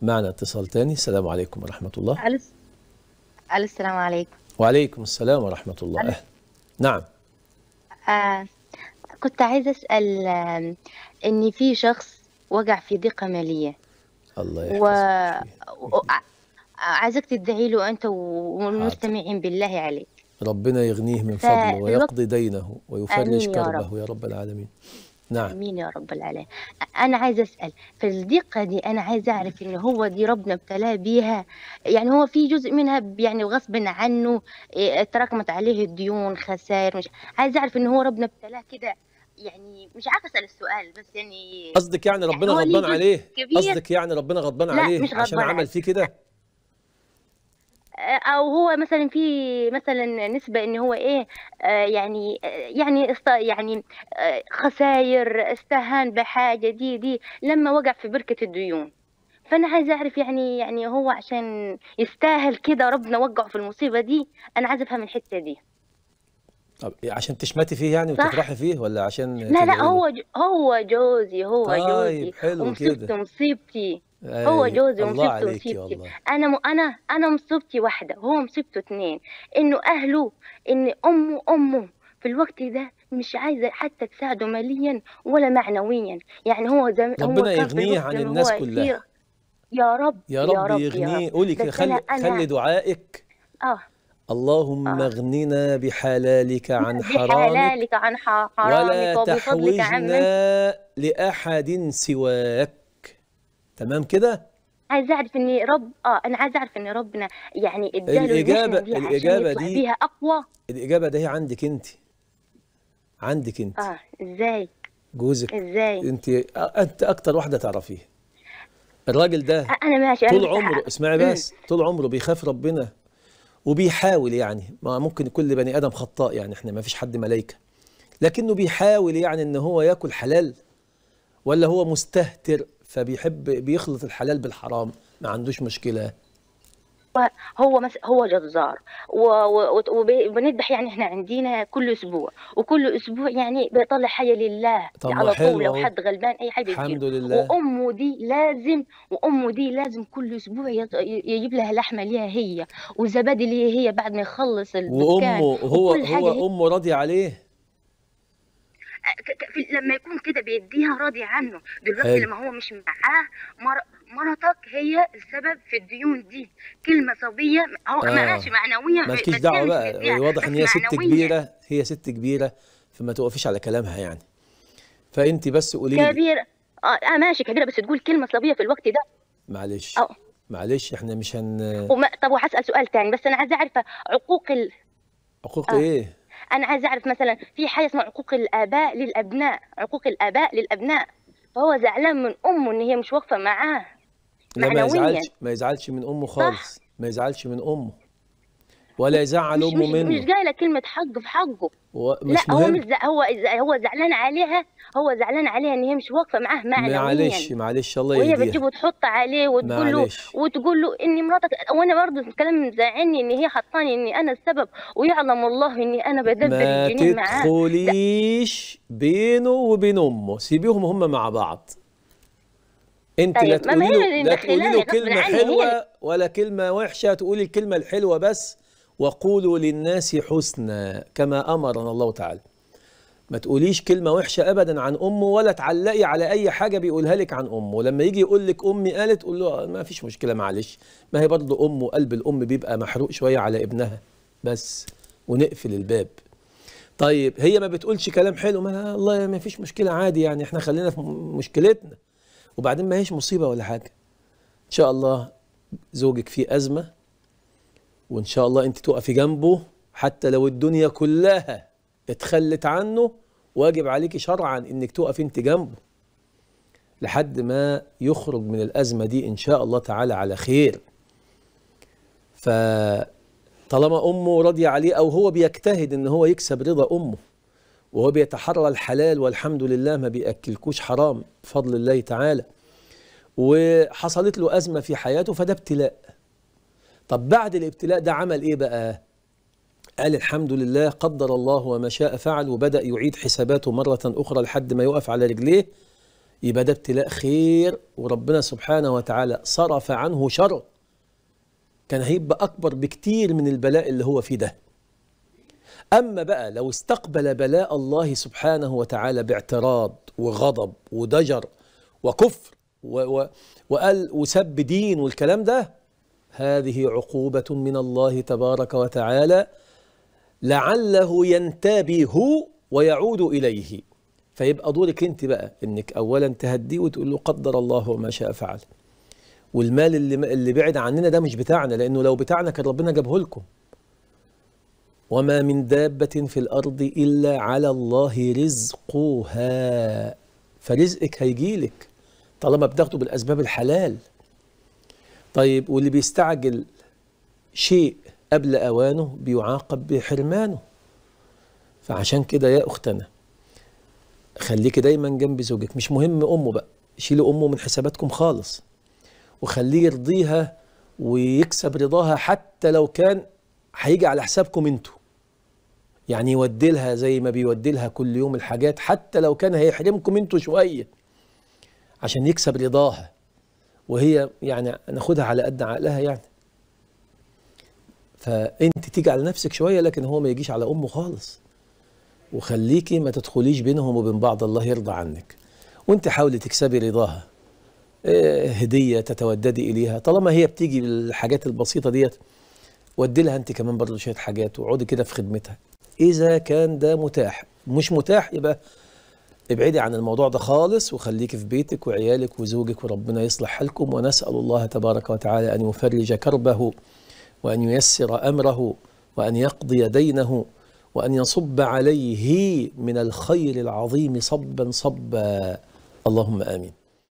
معنا اتصال تاني السلام عليكم ورحمة الله ألو ألو السلام عليكم وعليكم السلام ورحمة الله أهلا نعم آه كنت عايزة أسأل آه إن في شخص وقع في ضيقة مالية الله و... يحفظك و... عايزك تدعي له أنت والمستمعين بالله عليك ربنا يغنيه من ف- فضله الوقت- ويقضي دينه ويفرج آمين يا كربه رب. يا رب العالمين نعم آمين يا رب العالمين أنا عايزة أسأل في الضيقة دي أنا عايزة أعرف إن هو دي ربنا ابتلاه بيها يعني هو في جزء منها ب- يعني غصب عنه إيه، تراكمت عليه الديون خسائر مش عايزة أعرف إن هو ربنا ابتلاه كده يعني مش عارفة أسأل السؤال بس يعني قصدك يعني ربنا هو ليه غضبان جزء عليه كبير. قصدك يعني ربنا غضبان لا، عليه مش عشان غضبان عمل عليه. فيه كده او هو مثلا في مثلا نسبة ان هو ايه آه يعني آه يعني است يعني آه خسائر استهان بحاجة دي دي لما وقع في بركة الديون فانا عايزة اعرف يعني يعني هو عشان يستاهل كده ربنا وقعه في المصيبة دي انا عايزة افهم الحتة دي طب عشان تشمتي فيه يعني صح. وتفرحي فيه ولا عشان لا تدعي لا له؟ هو ج- هو جوزي هو طيب، جوزي حلو ومصيبته كده. مصيبتي هو أي، جوزي الله ومصيبته عليكي مصيبتي والله انا م... انا انا مصيبتي واحده هو مصيبته اتنين انه اهله ان امه امه في الوقت ده مش عايزه حتى تساعده ماليا ولا معنويا يعني هو زي هو ربنا كان في يغنيه الوقت عن لما الناس هو كلها. يصير- يا رب يا رب يغنيه قولي كده بس خلي أنا- أنا- خلي دعائك اه اللهم آه. اغننا بحلالك عن حرامك بحلالك عن ح- حرامك ولا وبفضلك عمن تحوجنا لأحد سواك تمام كده عايزه اعرف ان رب اه انا عايزه اعرف ان ربنا يعني اداله الإجابة- المحنه دي عشان الإجابة يطلع دي- بيها اقوى الإجابة ده هي عندك أنت عندك أنت اه ازاي جوزك ازاي أنت أنت أكتر واحدة تعرفيه الراجل ده انا ماشي انا طول بس عمره اسمعي مم. بس طول عمره بيخاف ربنا وبيحاول يعني ما ممكن كل بني ادم خطاء يعني احنا ما فيش حد ملائكه لكنه بيحاول يعني ان هو ياكل حلال ولا هو مستهتر فبيحب بيخلط الحلال بالحرام ما عندوش مشكله هو مس... هو جزار و... و... وبنذبح يعني احنا عندنا كل اسبوع وكل اسبوع يعني بيطلع حاجه لله طب ما على حلو طول لو أهو. حد غلبان اي حاجه الحمد يديله. لله. وامه دي لازم وامه دي لازم كل اسبوع يط... يجيب لها لحمه ليها هي وزبادي ليها هي بعد ما يخلص الدكان وامه هو وكل حاجه هي... هو امه راضيه عليه ك- ك- في- لما يكون كده بيديها راضي عنه دلوقتي حلو. لما هو مش معاه مر... مرتك هي السبب في الديون دي كلمة صبية هو آه. ماشي معنويا مالكيش بس هي دعوه مش بقى مديها، واضح بس ان هي ست معنوياً. كبيره هي ست كبيره فما توقفيش على كلامها يعني فانت بس قولي لي كبيرة اه, آه ماشي كبيرة بس تقول كلمة صبية في الوقت ده معلش أو. معلش احنا مش هن وما... طب وهسأل سؤال تاني بس أنا عايزة أعرف عقوق ال... حقوق آه. ايه أنا عايزة أعرف مثلا في حاجة اسمها عقوق الآباء للأبناء عقوق الآباء للأبناء فهو زعلان من أمه إن هي مش واقفة معاه لا ما معنوياً. يزعلش ما يزعلش من امه خالص ما يزعلش من امه ولا يزعل مش امه مش, مش منه قايلة كلمة حق في حقه هو لا مش هو مش مهم زع... هو إذا- هو زعلان عليها هو زعلان عليها ان هي مش واقفه معاه معنويا معلش معلش الله وهي يهديها بتجيب وتحط عليه وتقول له معلش. وتقول له ان مراتك وانا برضه الكلام مزعلني ان هي حطاني اني انا السبب ويعلم الله اني انا بدبر ما الجنين معاه تدخليش بينه وبين امه سيبيهم هم مع بعض انت لا طيب، ما تقولي هي له اللي لا تقولي له مدخلاني غصب كلمه عني، هي حلوه اللي- ولا كلمه وحشه تقولي الكلمه الحلوه بس وقولوا للناس حسنا كما امرنا الله تعالى ما تقوليش كلمة وحشة أبدا عن أمه ولا تعلقي على أي حاجة بيقولها لك عن أمه لما يجي يقول لك أمي قالت قول له ما فيش مشكلة معلش ما هي برضه أمه قلب الأم بيبقى محروق شوية على ابنها بس ونقفل الباب طيب هي ما بتقولش كلام حلو ما الله ما فيش مشكلة عادي يعني احنا خلينا في م- مشكلتنا وبعدين ما هيش مصيبة ولا حاجة إن شاء الله زوجك فيه أزمة وإن شاء الله أنت تقفي جنبه حتى لو الدنيا كلها اتخلت عنه واجب عليكي شرعا انك تقف انت جنبه لحد ما يخرج من الازمه دي ان شاء الله تعالى على خير فطالما امه راضيه عليه او هو بيجتهد ان هو يكسب رضا امه وهو بيتحرى الحلال والحمد لله ما بياكلكوش حرام بفضل الله تعالى وحصلت له ازمه في حياته فده ابتلاء طب بعد الابتلاء ده عمل ايه بقى قال الحمد لله قدر الله وما شاء فعل وبدأ يعيد حساباته مرة أخرى لحد ما يقف على رجليه يبقى ده ابتلاء خير وربنا سبحانه وتعالى صرف عنه شر كان هيبقى أكبر بكتير من البلاء اللي هو فيه ده أما بقى لو استقبل بلاء الله سبحانه وتعالى باعتراض وغضب وضجر وكفر و و وقال وسب دين والكلام ده هذه عقوبة من الله تبارك وتعالى لعله ينتبه ويعود إليه فيبقى دورك انت بقى انك اولا تهديه وتقول له قدر الله وما شاء فعل والمال اللي اللي بعد عننا ده مش بتاعنا لانه لو بتاعنا كان ربنا جابه لكم وما من دابة في الأرض إلا على الله رزقها فرزقك هيجيلك طالما بتاخده بالأسباب الحلال طيب واللي بيستعجل شيء قبل أوانه بيعاقب بحرمانه فعشان كده يا أختنا خليكي دايما جنب زوجك مش مهم أمه بقى شيلي أمه من حساباتكم خالص وخليه يرضيها ويكسب رضاها حتى لو كان هيجي على حسابكم انتوا يعني يودي لها زي ما بيودي لها كل يوم الحاجات حتى لو كان هيحرمكم انتوا شويه عشان يكسب رضاها وهي يعني ناخدها على قد عقلها يعني فانت تيجي على نفسك شويه لكن هو ما يجيش على امه خالص وخليكي ما تدخليش بينهم وبين بعض الله يرضى عنك وانت حاولي تكسبي رضاها إيه هديه تتوددي اليها طالما هي بتيجي بالحاجات البسيطه ديت ودي لها انت كمان برضه شويه حاجات وقعدي كده في خدمتها اذا كان ده متاح مش متاح يبقى ابعدي عن الموضوع ده خالص وخليكي في بيتك وعيالك وزوجك وربنا يصلح حالكم ونسال الله تبارك وتعالى ان يفرج كربه وان ييسر امره وان يقضي دينه وان يصب عليه من الخير العظيم صبا صبا اللهم امين